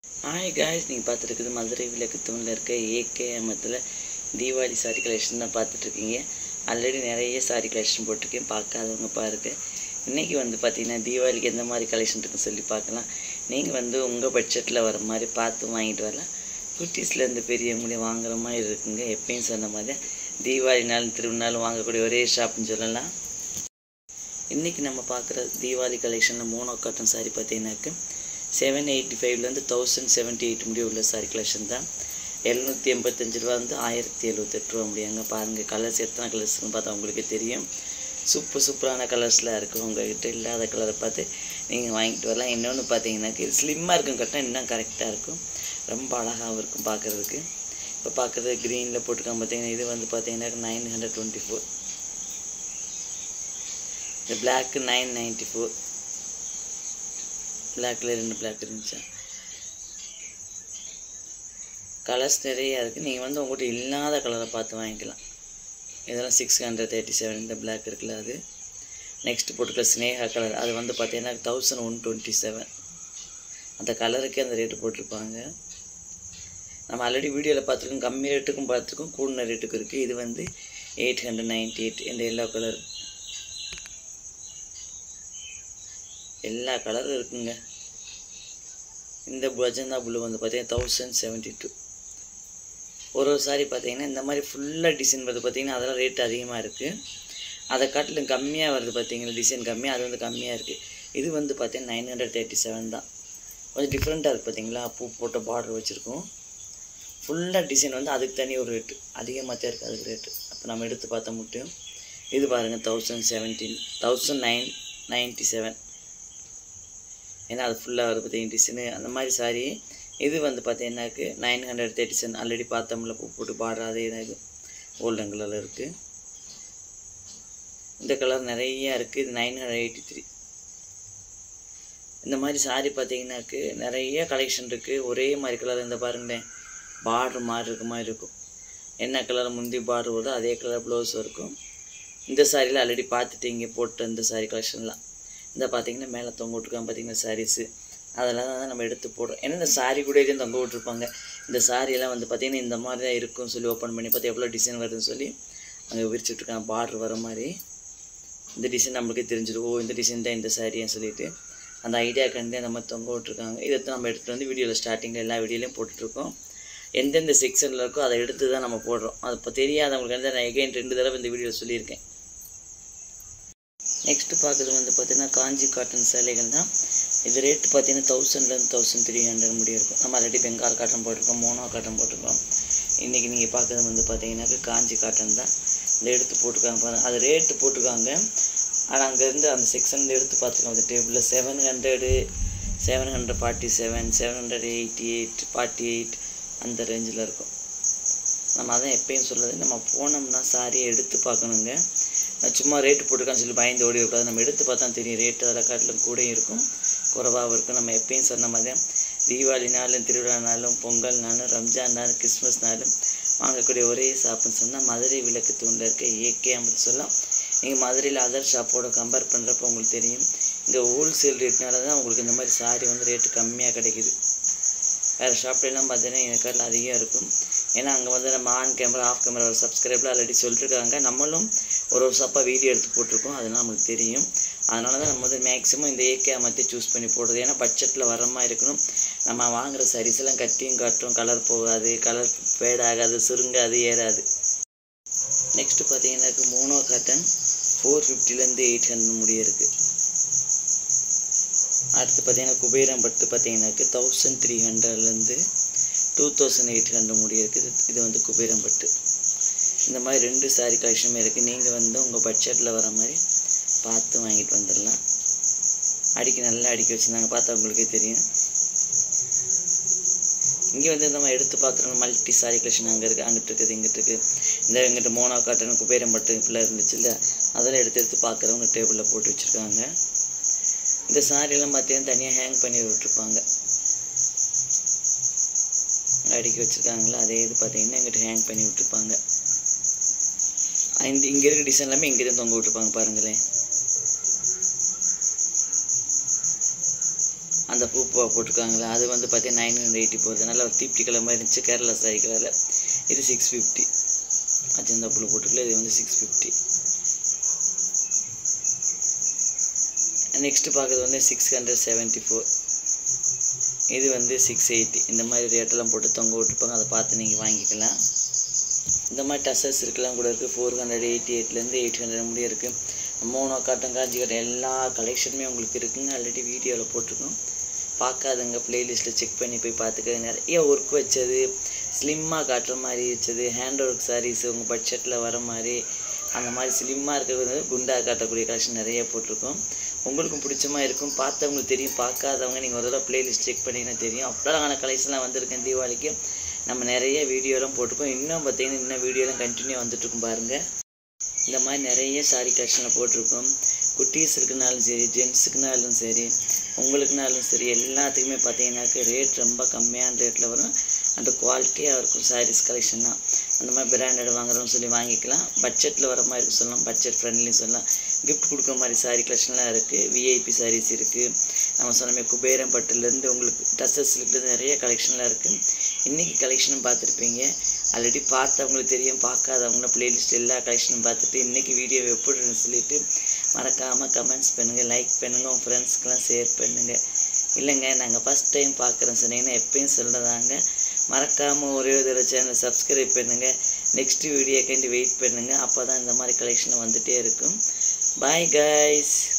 hi guys நீங்கள் பார்த்துருக்குது மதுரை விளக்கு தூணில் இருக்க ஏகேஎம்த்தில் தீபாவளி சாரி கலெக்ஷன் தான் பார்த்துட்ருக்கீங்க ஆல்ரெடி நிறைய சாரி கலெக்ஷன் போட்டிருக்கேன் பார்க்காதவங்க பாருங்க இன்றைக்கி வந்து பார்த்தீங்கன்னா தீபாவளிக்கு எந்த மாதிரி கலெக்ஷன் இருக்குன்னு சொல்லி பார்க்கலாம் நீங்கள் வந்து உங்கள் பட்ஜெட்டில் வர மாதிரி பார்த்து வாங்கிட்டு வரலாம் குட்டீஸ்லேருந்து பெரியவங்களையும் வாங்குற மாதிரி இருக்குங்க எப்பயும் சொன்ன மாதிரி தான் தீபாவளி நாள் திருநாள் வாங்கக்கூடிய ஒரே ஷாப்னு சொல்லலாம் இன்றைக்கி நம்ம பார்க்குற தீபாவளி கலெக்ஷனில் மோனோ காட்டன் சாரி பார்த்தீங்கன்னாக்க செவன் எயிட்டி ஃபைவ்லேருந்து தௌசண்ட் செவன்ட்டி எயிட் முடிய உள்ள சாரி கலெக்ஷன் தான் எழுநூற்றி எண்பத்தஞ்சு ரூபா வந்து ஆயிரத்தி எழுபத்தெட்டு ரூபா முடியாங்க பாருங்கள் கலர்ஸ் எத்தனை கலர்ஸ்னு பார்த்தா உங்களுக்கே தெரியும் சூப்பர் சூப்பரான கலர்ஸ்லாம் இருக்குது உங்கள்கிட்ட இல்லாத கலரை பார்த்து நீங்கள் வாங்கிட்டு வரலாம் இன்னொன்று பார்த்தீங்கன்னாக்க இது ஸ்லிம்மாக இருக்கும் கட்டினா இன்னும் கரெக்டாக இருக்கும் ரொம்ப அழகாகவும் இருக்கும் பார்க்குறதுக்கு இப்போ பார்க்குறது க்ரீனில் போட்டிருக்காங்க பார்த்தீங்கன்னா இது வந்து பார்த்தீங்கன்னா நைன் ஹண்ட்ரட் டுவெண்ட்டி ஃபோர் இந்த பிளாக்கு நைன் நைன்ட்டி ஃபோர் பிளாக்ல ரெண்டு பிளாக் இருந்துச்சா கலர்ஸ் நிறையா இருக்குது நீங்கள் வந்து உங்கள்கிட்ட இல்லாத கலரை பார்த்து வாங்கிக்கலாம் இதெல்லாம் சிக்ஸ் ஹண்ட்ரட் தேர்ட்டி செவன் இந்த பிளாக் இருக்குல்ல அது நெக்ஸ்ட் போட்டுக்கல ஸ்னேகா கலர் அது வந்து பார்த்தீங்கன்னா தௌசண்ட் ஒன் டுவெண்ட்டி செவன் அந்த கலருக்கே அந்த ரேட்டு போட்டிருப்பாங்க நம்ம ஆல்ரெடி வீடியோவில் பார்த்துருக்கோம் கம்மி ரேட்டுக்கும் பார்த்துருக்கோம் கூடின ரேட்டுக்கும் இருக்குது இது வந்து எயிட் ஹண்ட்ரட் நைன்ட்டி எயிட் இந்த எல்லோ கலர் எல்லா கலரும் இருக்குங்க இந்த அஜந்தா ப்ளூ வந்து பார்த்தீங்கன்னா தௌசண்ட் செவன்ட்டி டூ ஒரு ஒரு சாரி பார்த்தீங்கன்னா இந்த மாதிரி ஃபுல்லாக டிசைன் வருது பார்த்தீங்கன்னா அதெல்லாம் ரேட் அதிகமாக இருக்குது அதை காட்டிலும் கம்மியாக வருது பார்த்தீங்களா டிசைன் கம்மியாக அது வந்து கம்மியாக இருக்குது இது வந்து பார்த்தீங்கன்னா நைன் ஹண்ட்ரட் தேர்ட்டி செவன் தான் கொஞ்சம் டிஃப்ரெண்ட்டாக இருக்குது பார்த்தீங்களா பூ போட்ட பார்டர் வச்சுருக்கோம் ஃபுல்லாக டிசைன் வந்து அதுக்கு தனி ஒரு ரேட்டு அதிகமாக தான் இருக்குது அதுக்கு ரேட்டு அப்போ நம்ம எடுத்து பார்த்த மட்டும் இது பாருங்கள் thousand seventeen thousand nine ninety seven ஏன்னா அது ஃபுல்லாக வருது பார்த்தீங்கன்னா டிசைனு அந்த மாதிரி சாரி இது வந்து பார்த்தீங்கன்னாக்கு nine hundred thirty seven already பார்த்தோம்ல பூ போட்டு பார்டர் அதே தான் இது கோல்டன் கலரில் இருக்குது இந்த கலர் நிறையா இருக்குது இது நைன் ஹண்ட்ரட் எயிட்டி த்ரீ இந்த மாதிரி சாரி பார்த்தீங்கன்னாக்கு நிறைய கலெக்ஷன் இருக்குது ஒரே மாதிரி கலர் இந்த பாருங்களேன் பார்டர் மாதிரி இருக்க மாதிரி இருக்கும் என்ன கலர் முந்தி பார்டர் வருதோ அதே கலர் ப்ளவுஸ் இருக்கும் இந்த சாரியில் ஆல்ரெடி பார்த்துட்டீங்க போட்ட இந்த சாரி கலெக்ஷன்லாம் இந்த பார்த்தீங்கன்னா மேலே தொங்க விட்ருக்காங்க பார்த்தீங்கன்னா சாரீஸு அதெல்லாம் தான் நம்ம எடுத்து போடுறோம் ஏன்னா இந்த சாரி கூட இதையும் தொங்க விட்ருப்பாங்க இந்த சாரியெல்லாம் வந்து பார்த்திங்கன்னா இந்த மாதிரி தான் இருக்கும்னு சொல்லி ஓப்பன் பண்ணி பார்த்து எவ்வளோ டிசைன் வருதுன்னு சொல்லி அங்கே விரிச்சுட்ருக்காங்க பார்டர் வர மாதிரி இந்த டிசைன் நம்மளுக்கே தெரிஞ்சிடும் ஓ இந்த டிசைன் தான் இந்த சாரின்னு சொல்லிட்டு அந்த ஐடியா கண்டு அந்த மாதிரி தொங்க விட்ருக்காங்க இதை நம்ம எடுத்துகிட்டு வந்து வீடியோவில் ஸ்டார்டிங்கில் எல்லா வீடியோலையும் போட்டுட்ருக்கோம் எந்தெந்த செக்ஷனில் இருக்கோ அதை எடுத்து தான் நம்ம போடுறோம் அது இப்போ தெரியாதவங்களுக்கு வந்து நான் எகைன் ரெண்டு தடவை இந்த வீடியோ சொல்லியிருக்கேன் நெக்ஸ்ட்டு பார்க்குறது வந்து பார்த்திங்கன்னா காஞ்சி காட்டன் சேலைகள் தான் இது ரேட்டு பார்த்தீங்கன்னா தௌசண்ட்லேருந்து தௌசண்ட் த்ரீ ஹண்ட்ரட் முடியும் இருக்கும் நம்ம ஆல்ரெடி பெங்கால் காட்டன் போட்டிருக்கோம் மோனோ காட்டன் போட்டிருக்கோம் இன்றைக்கி நீங்கள் பார்க்குறது வந்து பார்த்தீங்கன்னாக்கா காஞ்சி காட்டன் தான் இந்த எடுத்து போட்டிருக்காங்க பாருங்கள் அது ரேட்டு போட்டிருக்காங்க ஆனால் அங்கேருந்து அந்த செக்ஷனில் எடுத்து பார்த்துருக்கோம் அந்த டேபிளில் seven hundred seven hundred forty seven seven hundred eighty eight forty eight அந்த ரேஞ்சில் இருக்கும் நம்ம அதான் எப்பயும் சொல்கிறது நம்ம போனோம்னா சாரியை எடுத்து பார்க்கணுங்க சும்மா ரேட்டு போட்டிருக்கான்னு சொல்லி பயந்து ஓடி இருக்கக்கூடாது நம்ம எடுத்து பார்த்தா தெரியும் ரேட்டு அதில் காட்டிலும் கூட இருக்கும் குறைவாகவும் இருக்கும் நம்ம எப்பயும் சொன்ன மாதிரி தீபாவளினாலும் திருவிழானாலும் பொங்கல்னாலும் ரம்ஜான்னாலும் கிறிஸ்மஸ்னாலும் வாங்கக்கூடிய ஒரே ஷாப்புன்னு சொன்னால் மதுரை விளக்கு தூண்டில் இருக்க ஏகே அப்படின்னு சொல்லலாம் நீங்கள் மதுரையில் அதர் ஷாப்போட கம்பேர் பண்ணுறப்போ உங்களுக்கு தெரியும் இங்கே ஹோல்சேல் ரேட்னால தான் உங்களுக்கு இந்த மாதிரி சாரி வந்து ரேட்டு கம்மியாக கிடைக்குது வேறு ஷாப்லாம் பார்த்தீங்கன்னா எனக்கு அதிகம் இருக்கும் ஏன்னா அங்கே வந்து நம்ம ஆன் கேமரா ஆஃப் கேமரா ஒரு சப்ஸ்கிரைபில் ஆல்ரெடி சொல்லிட்டுருக்காங்க நம்மளும் ஒரு ஒரு ஷாப்பாக வீடியோ எடுத்து போட்டிருக்கோம் அதெல்லாம் நமக்கு தெரியும் அதனால தான் நம்ம வந்து மேக்ஸிமம் இந்த ஏகே மத்தி சூஸ் பண்ணி போடுறது ஏன்னா பட்ஜெட்டில் வர மாதிரி இருக்கணும் நம்ம வாங்குகிற சாரீஸ் எல்லாம் கட்டியும் காட்டும் கலர் போகாது கலர் ஃபேட் ஆகாது சுருங்காது ஏறாது நெக்ஸ்ட்டு பார்த்தீங்கன்னாக்கு மோனோ காட்டன் ஃபோர் ஃபிஃப்டிலேருந்து எயிட் ஹண்ட்ரட் முடிய இருக்குது அடுத்து பார்த்தீங்கன்னா குபேரம் பட்டு பார்த்தீங்கன்னாக்கு தௌசண்ட் த்ரீ ஹண்ட்ரட்லேருந்து டூ தௌசண்ட் எயிட் ஹண்ட்ரட் முடிய இருக்குது இது வந்து குபேரம் பட்டு இந்த மாதிரி ரெண்டு சாரீ கலெக்ஷனுமே இருக்குது நீங்கள் வந்து உங்கள் பட்ஜெட்டில் வர மாதிரி பார்த்து வாங்கிட்டு வந்துடலாம் அடிக்க நல்லா அடிக்க வச்சுருந்தாங்க பார்த்தா உங்களுக்கே தெரியும் இங்கே வந்து நம்ம எடுத்து பார்க்குறோம் மல்டி சாரி கலெக்ஷன் அங்கே இருக்குது அங்கிட்டு இருக்குது இங்கிட்டு இருக்குது இந்த இங்கிட்ட மோனா காட்டன் குபேரம் பட்டு இப்படிலாம் இருந்துச்சு இல்லை அதெல்லாம் எடுத்து எடுத்து பார்க்குறவங்க டேபிளில் போட்டு வச்சுருக்காங்க இந்த சாரியெல்லாம் பார்த்தீங்கன்னா தனியாக ஹேங் பண்ணி விட்டுருப்பாங்க அடுக்கி வச்சுருக்காங்களா அதே இது பார்த்தீங்கன்னா எங்கிட்ட ஹேங் பண்ணி விட்டுருப்பாங்க இந்த இங்கே இருக்க டிசைன் எல்லாமே இங்கே தான் தொங்க விட்டுருப்பாங்க பாருங்களேன் அந்த பூ போ- போட்டிருக்காங்களே அது வந்து பார்த்தீங்கன்னா நைன் ஹண்ட்ரட் எயிட்டி போகுது நல்லா ஒரு தீப்தி கலர் மாதிரி இருந்துச்சு கேரளா சாரி கலரில் இது சிக்ஸ் ஃபிஃப்டி அஜந்தா புல் போட்டிருக்கல இது வந்து சிக்ஸ் ஃபிஃப்டி நெக்ஸ்ட் பார்க்குறது வந்து சிக்ஸ் ஹண்ட்ரட் செவன்ட்டி ஃபோர் இது வந்து சிக்ஸ் எயிட்டி இந்த மாதிரி ரேட்டெல்லாம் போட்டு தொங்க விட்டுருப்பாங்க அதை பார்த்து நீங்கள் வாங்கிக்கலாம் இந்த மாதிரி டசர்ஸ் இருக்கலாம் கூட இருக்குது ஃபோர் ஹண்ட்ரட் எயிட்டி எயிட்லேருந்து எயிட் ஹண்ட்ரட் முடிய இருக்குது மோனோ காட்டன் காஞ்சி காட்டன் எல்லா கலெக்ஷனுமே உங்களுக்கு இருக்குங்க ஆல்ரெடி வீடியோவில் போட்டிருக்கோம் பார்க்காதங்க ப்ளேலிஸ்ட்டில் செக் பண்ணி போய் பார்த்துக்க நிறைய ஒர்க் வச்சது ஸ்லிம்மாக காட்டுற மாதிரி வச்சது ஹேண்ட் ஒர்க் சாரீஸ் உங்கள் பட்ஜெட்டில் வர மாதிரி அந்த மாதிரி ஸ்லிம்மாக இருக்கிறது வந்து குண்டா காட்டக்கூடிய கலெக்ஷன் நிறைய போட்டிருக்கோம் உங்களுக்கும் பிடிச்ச மாதிரி இருக்கும் பார்த்தவங்களுக்கு தெரியும் பார்க்காதவங்க நீங்கள் ஒரு தடவை ப்ளேலிஸ்ட் செக் பண்ணிங்கன்னா தெரியும் அவ்வளோ அழகான கலெக்ஷன்லாம் வந்திருக்கேன் தீபாவளிக்கு நம்ம நிறைய வீடியோலாம் போட்டிருக்கோம் இன்னும் பார்த்தீங்கன்னா இன்னும் வீடியோலாம் கண்டினியூ வந்துட்டுருக்கும் பாருங்கள் இந்த மாதிரி நிறைய சாரி கலெக்ஷனில் போட்டிருக்கோம் குட்டீஸுக்குனாலும் சரி ஜென்ஸுக்குனாலும் சரி உங்களுக்குனாலும் சரி எல்லாத்துக்குமே பார்த்தீங்கன்னாக்க ரேட் ரொம்ப கம்மியான ரேட்டில் வரும் அந்த குவாலிட்டியாக இருக்கும் சாரீஸ் கலெக்ஷன் தான் அந்த மாதிரி பிராண்டட் வாங்குறோம்னு சொல்லி வாங்கிக்கலாம் பட்ஜெட்டில் வர மாதிரி இருக்கும் சொல்லலாம் பட்ஜெட் ஃப்ரெண்ட்லின்னு சொல்லலாம் கிஃப்ட் கொடுக்குற மாதிரி சாரி கலெக்ஷன்லாம் இருக்குது விஐபி சாரீஸ் இருக்குது நம்ம சொன்னமே குபேரம் பட்டுலேருந்து உங்களுக்கு டசஸ்லேருந்து நிறைய கலெக்ஷன்லாம் இருக்குது இன்றைக்கி கலெக்ஷனும் பார்த்துருப்பீங்க ஆல்ரெடி பார்த்தவங்களுக்கு தெரியும் பார்க்காதவங்கள ப்ளேலிஸ்ட் எல்லா கலெக்ஷனும் பார்த்துட்டு இன்றைக்கி வீடியோ எப்படின்னு சொல்லிட்டு மறக்காமல் கமெண்ட்ஸ் பண்ணுங்கள் லைக் பண்ணுங்கள் உங்கள் ஃப்ரெண்ட்ஸ்க்கெலாம் ஷேர் பண்ணுங்கள் இல்லைங்க நாங்கள் ஃபஸ்ட் டைம் பார்க்குறோம் சொன்னீங்கன்னா எப்பயும் சொல்கிறதாங்க மறக்காமல் ஒரே ஒரு தடவை சேனலை சப்ஸ்கிரைப் பண்ணுங்கள் நெக்ஸ்ட் வீடியோக்காண்டி வெயிட் பண்ணுங்கள் அப்போ தான் இந்த மாதிரி கலெக்ஷன் வந்துகிட்டே இருக்கும் பாய் கைஸ்